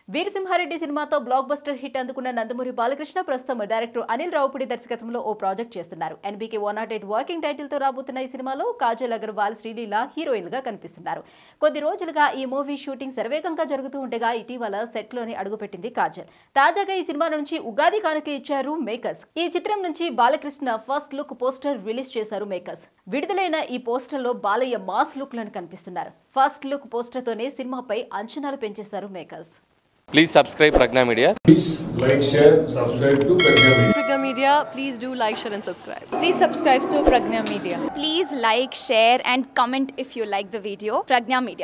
వీరసింహారెడ్డి సినిమాతో block buster hit అందుకున్న నందమూరి బాలకృష్ణ ప్రస్తుతం డైరెక్టర్ అనిల్ రావుపూడి దర్శకత్వంలో ఓ ప్రాజెక్ట్ చేస్తున్నారు NBK one not eight working title తో రాబోతున్న ఈ సినిమాలో కాజల్ అగర్వాల్ శ్రీలీల హీరోయిన్ గా కనిపిస్తున్నారు కొద్ది రోజులుగా ఈ మూవీ షూటింగ్ శరవేగంగా జరుగుతూ ఉండగా ఇటీవల సెట్ లోనే అడుగుపెట్టింది కాజల్ తాజాగా ఈ సినిమా నుంచి ఉగాది కానుక ఇచ్చారు మేకర్స్ ఈ చిత్రం నుంచి Balakrishna first look poster release చేశారు మేకర్స్ విడుదలైన ఈ పోస్టర్ లో బాలయ్య మాస్ లుక్ లను కనిపిస్తున్నారు ఫస్ట్ లుక్ పోస్టర్ తోనే సినిమాపై అంచనాలు పెంచేశారు makers Please subscribe Pragna Media. Please like, share, subscribe to Pragya Media. Pragya Media, please do like, share, and subscribe. Please subscribe to Pragna Media. Please like, share, and comment if you like the video. Pragna Media.